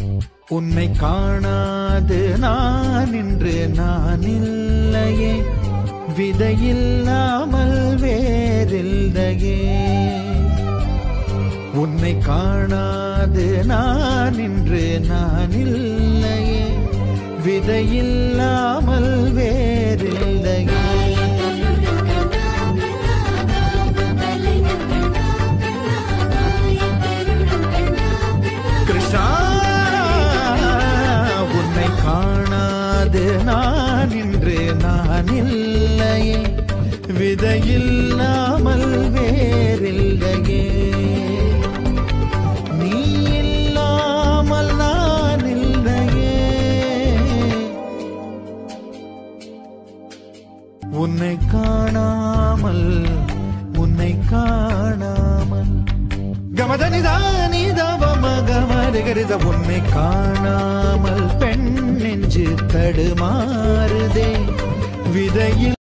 உன்னை காணாது நான் இன்று நான் இல்லையே விதையில்லாமல் வேறில்லையே உன்னை காணாது நான் இன்று நான் இல்லையே விதையில்லாமல் வேறில்லையே கிருஷ்ணா உன்னை காணாது நான் இன்று நான் இல்லையே விதையில்லாமல் வேறில்லையே நீ இல்லாமல் நான் இல்லையே உன்னை காணாமல் உன்னை காணாமல் கமதனிதானிதவமகமருகரித உன்னை காணாமல் பெண் நெஞ்சு தடுமாறுதே விதையில்